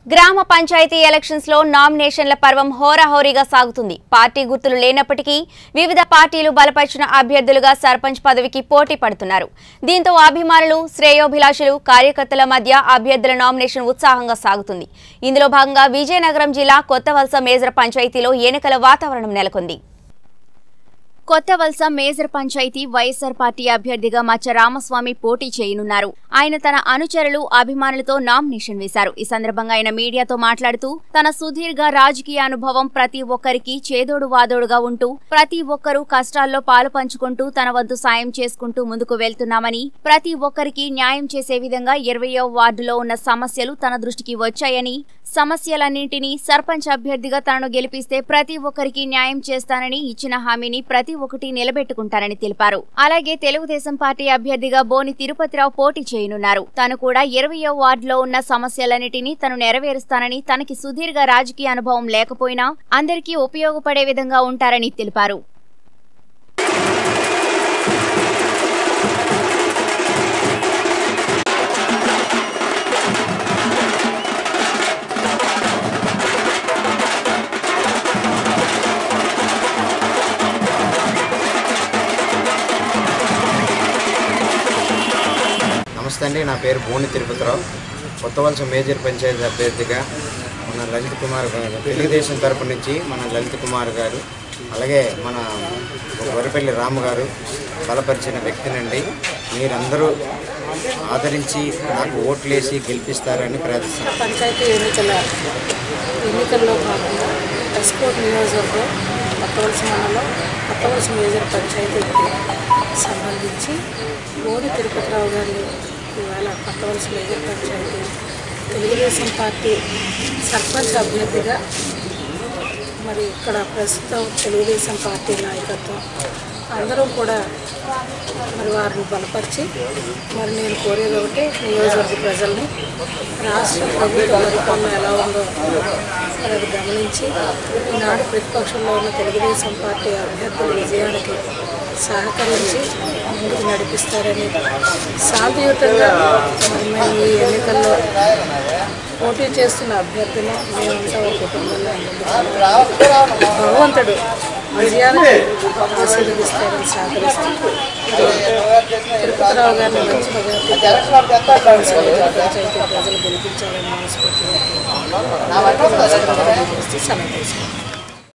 గ్రామ పంచాయతీ ఎలక్షన్స్ లో నామినేషన్ల పర్వం హోరాహోరీగా సాగుతుంది పార్టీ గుర్తులు లేనప్పటికీ వివిధ పార్టీలు బలపరిచిన అభ్యర్థులుగా సర్పంచ్ పదవికి పోటీ పడుతున్నారు దీంతో అభిమానులు శ్రేయోభిలాషులు కార్యకర్తల మధ్య అభ్యర్థుల నామినేషన్ ఉత్సాహంగా సాగుతుంది ఇందులో భాగంగా విజయనగరం జిల్లా కొత్తవలస మేజర్ పంచాయతీలో ఎన్నికల వాతావరణం నెలకొంది కొత్త వలస మేజర్ పంచాయతీ వైఎస్సార్ పార్టీ అభ్యర్థిగా మచ్చ రామస్వామి పోటీ చేయనున్నారు ఆయన తన అనుచరులు అభిమానులతో నామినేషన్ వేశారు ఈ సందర్భంగా ఆయన మీడియాతో మాట్లాడుతూ తన సుదీర్ఘ రాజకీయ అనుభవం ప్రతి ఒక్కరికి చేదోడు వాదోడుగా ఉంటూ ప్రతి ఒక్కరూ కష్టాల్లో పాలు పంచుకుంటూ తన వద్దు సాయం చేసుకుంటూ ముందుకు వెళ్తున్నామని ప్రతి ఒక్కరికి న్యాయం చేసే విధంగా ఇరవయో వార్డులో ఉన్న సమస్యలు తన దృష్టికి వచ్చాయని సమస్యలన్నింటినీ సర్పంచ్ అభ్యర్థిగా తనను గెలిపిస్తే ప్రతి ఒక్కరికి న్యాయం చేస్తానని ఇచ్చిన హామీని ప్రతి ఒక్కటి నిలబెట్టుకుంటారని తెలిపారు అలాగే తెలుగుదేశం పార్టీ అభ్యర్థిగా బోని తిరుపతిరావు పోటీ చేయనున్నారు తను కూడా ఇరవయో వార్డులో ఉన్న సమస్యలన్నిటినీ తను నెరవేరుస్తానని తనకి సుదీర్ఘ రాజకీయ అనుభవం లేకపోయినా అందరికీ ఉపయోగపడే విధంగా ఉంటారని తెలిపారు నమస్తే అండి నా పేరు బోని తిరుపతిరావు కొత్త వలస మేజర్ పంచాయతీ అభ్యర్థిగా మన లలిత్ కుమార్ గారు తెలుగుదేశం తరపు నుంచి మన లలిత్ కుమార్ గారు అలాగే మన వరిపల్లి రాము గారు బలపరిచిన వ్యక్తినండి మీరందరూ ఆదరించి నాకు ఓట్లేసి గెలిపిస్తారని ప్రార్థిస్తున్నాను పంచాయతీ ఎన్నికల ఎన్నికల్లో భాగంగా ఎస్కోట్ నియోజకవర్గం కొత్తవలస మండలం కొత్తవలస మేజర్ పంచాయతీకి సంబంధించి మోడీ తిరుపతిరావు గారిని ఇవాళ కొత్తవలస మేజర్ పంచాయతీ తెలుగుదేశం పార్టీ సర్పంచ్ అభ్యర్థిగా మరి ఇక్కడ ప్రస్తుతం తెలుగుదేశం పార్టీ నాయకత్వం అందరూ కూడా మరి వారిని బలపరిచి మరి నేను కోరేది ఒకటి నియోజకవర్గ ప్రజల్ని రాష్ట్ర ప్రభుత్వ పరిపాలన ఎలా ఉందో మరి అది గమనించి ఈనాడు ప్రతిపక్షంలో ఉన్న తెలుగుదేశం పార్టీ అభ్యర్థుల విజయానికి సహకరించి ముందుకు నడిపిస్తారని శాంతియుతంగా మరి మేము ఈ ఎన్నికల్లో పోటీ చేస్తున్న అభ్యర్థులు మేమంతా ఒక కుటుంబంలో ముందుకు భగవంతుడు విజయాన్ని ఆశీర్వదిస్తారని సహకరిస్తూ తిరుపతిరావు గారిని మంచి మెజార్టీతో పంచాయతీ ప్రజలు గెలిపించాలని మనస్ఫూర్తిగా కోరుకుంటున్నాను. సెలవు తీసుకుంటాను.